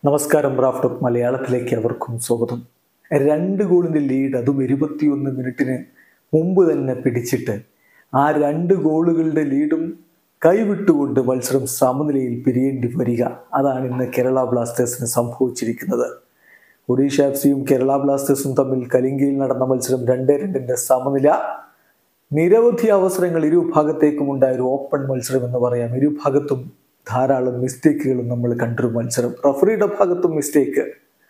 നമസ്കാരം റാഫ്റ്റർ മലയാളത്തിലേക്ക് അവർക്കും സ്വാഗതം രണ്ട് ഗോളിൻ്റെ ലീഡ് അതും ഇരുപത്തിയൊന്ന് മിനിറ്റിന് മുമ്പ് തന്നെ പിടിച്ചിട്ട് ആ രണ്ട് ഗോളുകളുടെ ലീഡും കൈവിട്ടുകൊണ്ട് മത്സരം സമനിലയിൽ പിരിയേണ്ടി വരിക അതാണ് ഇന്ന് കേരള ബ്ലാസ്റ്റേഴ്സിന് സംഭവിച്ചിരിക്കുന്നത് ഒഡീഷ എഫ് സിയും കേരള ബ്ലാസ്റ്റേഴ്സും തമ്മിൽ കലിംഗയിൽ നടന്ന മത്സരം രണ്ടേ രണ്ടിൻ്റെ സമനില നിരവധി അവസരങ്ങൾ ഇരുഭാഗത്തേക്കും ഉണ്ടായ ഒരു ഓപ്പൺ മത്സരം എന്ന് പറയാം ഇരുഭാഗത്തും ധാരാളം മിസ്റ്റേക്കുകളും നമ്മൾ കണ്ടൊരു മത്സരം റഫറിയുടെ ഭാഗത്തും മിസ്റ്റേക്ക്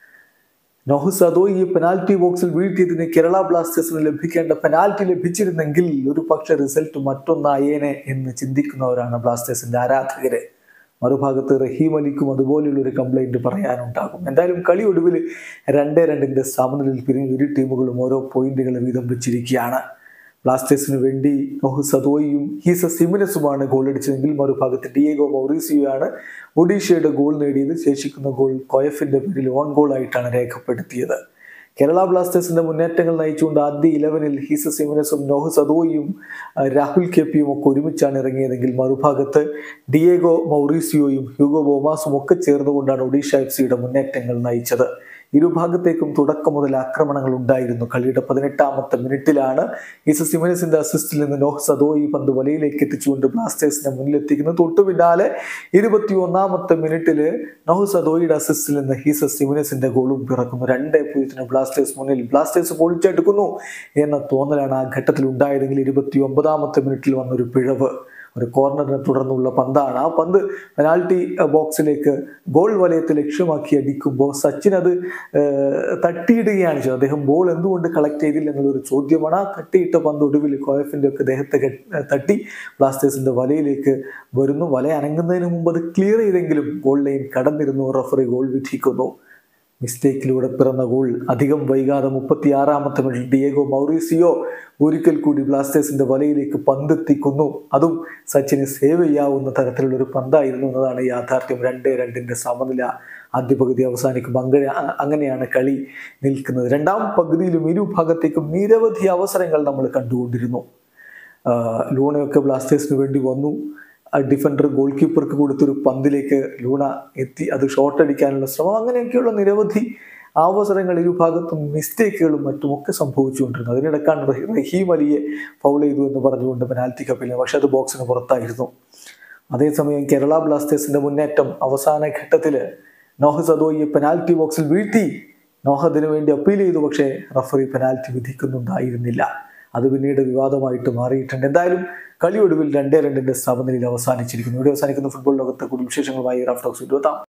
നോഹസ് അതോ ഈ പെനാൽറ്റി ബോക്സിൽ വീഴ്ത്തിയതിന് കേരള ബ്ലാസ്റ്റേഴ്സിന് ലഭിക്കേണ്ട പെനാൽറ്റി ലഭിച്ചിരുന്നെങ്കിൽ ഒരു പക്ഷേ റിസൾട്ട് മറ്റൊന്നായേനെ എന്ന് ചിന്തിക്കുന്നവരാണ് ബ്ലാസ്റ്റേഴ്സിന്റെ ആരാധകര് മറുഭാഗത്ത് റഹീം അലിക്കും അതുപോലെയുള്ള ഒരു കംപ്ലൈന്റ് പറയാനുണ്ടാകും എന്തായാലും കളി ഒടുവിൽ രണ്ടേ രണ്ടിന്റെ സമനിലയിൽ പിരിഞ്ഞ് ഇരു ടീമുകളും ഓരോ പോയിന്റുകൾ വീതം വെച്ചിരിക്കുകയാണ് ബ്ലാസ്റ്റേഴ്സിന് വേണ്ടി നോഹ് സദോയിയും ഹീസ സിമിനസുമാണ് ഗോൾ അടിച്ചതെങ്കിൽ മറുഭാഗത്ത് ഡിയേഗോ മൗറീസിയോയാണ് ഒഡീഷയുടെ ഗോൾ നേടിയത് ശേഷിക്കുന്ന ഗോൾ കൊയഫിന്റെ പേരിൽ ഓൺ ഗോൾ ആയിട്ടാണ് രേഖപ്പെടുത്തിയത് കേരള ബ്ലാസ്റ്റേഴ്സിന്റെ മുന്നേറ്റങ്ങൾ നയിച്ചുകൊണ്ട് ആദ്യ ഇലവനിൽ ഹീസ സിമിനസും നോഹ് സദോയിയും അഹ് രാഹുൽ കെപ്പിയും ഒക്കെ ഒരുമിച്ചാണ് ഇറങ്ങിയതെങ്കിൽ മറുഭാഗത്ത് ഡിയേഗോ മൗറീസിയോയും ഹ്യൂഗോ ബോമാസും ഒക്കെ ചേർന്നുകൊണ്ടാണ് ഒഡീഷ എഫ് സിയുടെ മുന്നേറ്റങ്ങൾ നയിച്ചത് ഇരുഭാഗത്തേക്കും തുടക്കം മുതൽ ആക്രമണങ്ങൾ ഉണ്ടായിരുന്നു കളിയുടെ പതിനെട്ടാമത്തെ മിനിറ്റിലാണ് ഈസ സിമിനസിന്റെ അസിസ്റ്റിൽ നിന്ന് നോഹ് സദോ ഈ പന്ത് വലയിലേക്ക് എത്തിച്ചുകൊണ്ട് ബ്ലാസ്റ്റേഴ്സിനെ മുന്നിലെത്തിക്കുന്നത് തൊട്ടു പിന്നാലെ ഇരുപത്തി ഒന്നാമത്തെ മിനിറ്റില് നോഹ് സദോയുടെ അസിസ്റ്റിൽ നിന്ന് ഹീസ സിമിനസിന്റെ ഗോളും പിറക്കുന്നു രണ്ടേ പൂജ്യത്തിന് ബ്ലാസ്റ്റേഴ്സ് മുന്നിൽ ബ്ലാസ്റ്റേഴ്സ് പൊളിച്ചെടുക്കുന്നു എന്ന തോന്നലാണ് ആ ഘട്ടത്തിൽ ഉണ്ടായതെങ്കിൽ ഇരുപത്തി ഒമ്പതാമത്തെ മിനിറ്റിൽ വന്നൊരു പിഴവ് ഒരു കോർണറിനെ തുടർന്നുള്ള പന്താണ് ആ പന്ത് പെനാൽറ്റി ബോക്സിലേക്ക് ഗോൾ വലയത്തെ ലക്ഷ്യമാക്കി അടിക്കുമ്പോൾ സച്ചിൻ അത് ഏഹ്, തട്ടിയിടുകയാണ് ചെയ്തത് അദ്ദേഹം ബോൾ എന്തുകൊണ്ട് കളക്ട് ചെയ്തില്ല എന്നുള്ളൊരു ചോദ്യമാണ് ആ തട്ടിയിട്ട പന്ത് ഒടുവിൽ കോയഫിന്റെ ഒക്കെ ദേഹത്തെ കെട്ട്- തട്ടി ബ്ലാസ്റ്റേഴ്സിന്റെ വലയിലേക്ക് വരുന്നു വല അനങ്ങുന്നതിന് മുമ്പ് അത് ക്ലിയർ ചെയ്തെങ്കിലും ഗോൾ ലൈൻ കടന്നിരുന്നു റഫറി ഗോൾ വിധിക്കുന്നു മിസ്റ്റേക്കിലൂടെ പിറന്ന ഗോൾ അധികം വൈകാതെ മുപ്പത്തി ആറാമത്തെ മിനിറ്റ് ഡിയേഗോ മൗറീസിയോ ഒരിക്കൽ കൂടി ബ്ലാസ്റ്റേഴ്സിന്റെ വലയിലേക്ക് പന്തെത്തിക്കുന്നു അതും സച്ചിന് സേവ് ചെയ്യാവുന്ന തരത്തിലുള്ള ഒരു പന്തായിരുന്നു എന്നതാണ് യാഥാർത്ഥ്യം രണ്ടേ രണ്ടിന്റെ സമനില ആദ്യ പകുതി അവസാനിക്കുമ്പോൾ അങ്ങനെ അങ്ങനെയാണ് കളി നിൽക്കുന്നത് രണ്ടാം പകുതിയിലും ഇരു ഭാഗത്തേക്കും നിരവധി അവസരങ്ങൾ നമ്മൾ കണ്ടുകൊണ്ടിരുന്നു ആഹ് ലൂണയൊക്കെ ബ്ലാസ്റ്റേഴ്സിന് വേണ്ടി വന്നു ആ ഡിഫൻഡർ ഗോൾ കീപ്പർക്ക് കൊടുത്തൊരു പന്തിലേക്ക് ലൂണ എത്തി അത് ഷോട്ട് അടിക്കാനുള്ള ശ്രമം അങ്ങനെയൊക്കെയുള്ള നിരവധി അവസരങ്ങൾ ഇരുഭാഗത്തും മിസ്റ്റേക്കുകളും മറ്റുമൊക്കെ സംഭവിച്ചുകൊണ്ടിരുന്നു അതിനിടക്കാണ് റഹീ- റഹീം അലിയെ ഫൗൾ ചെയ്തു എന്ന് പറഞ്ഞുകൊണ്ട് പെനാൽറ്റി കപ്പിൽ പക്ഷെ അത് ബോക്സിന് പുറത്തായിരുന്നു അതേസമയം കേരള ബ്ലാസ്റ്റേഴ്സിന്റെ മുന്നേറ്റം അവസാന ഘട്ടത്തില് നോഹ് സദോയെ പെനാൽറ്റി ബോക്സിൽ വീഴ്ത്തി നോഹ് അതിനു വേണ്ടി അപ്പീൽ ചെയ്തു പക്ഷേ റഫറി പെനാൽറ്റി വിധിക്കുന്നുണ്ടായിരുന്നില്ല അത് പിന്നീട് വിവാദമായിട്ട് മാറിയിട്ടുണ്ട് എന്തായാലും കളി ഒടുവിൽ രണ്ടേ രണ്ടിന്റെ സമനിലയിൽ അവസാനിച്ചിരിക്കുന്നു ഇവിടെ അവസാനിക്കുന്ന ഫുട്ബോൾ ലോകത്തെ കൂടുതൽ വിശേഷങ്ങളുമായി റാഫ്റ്റോക്സ് ഇരുപത്താം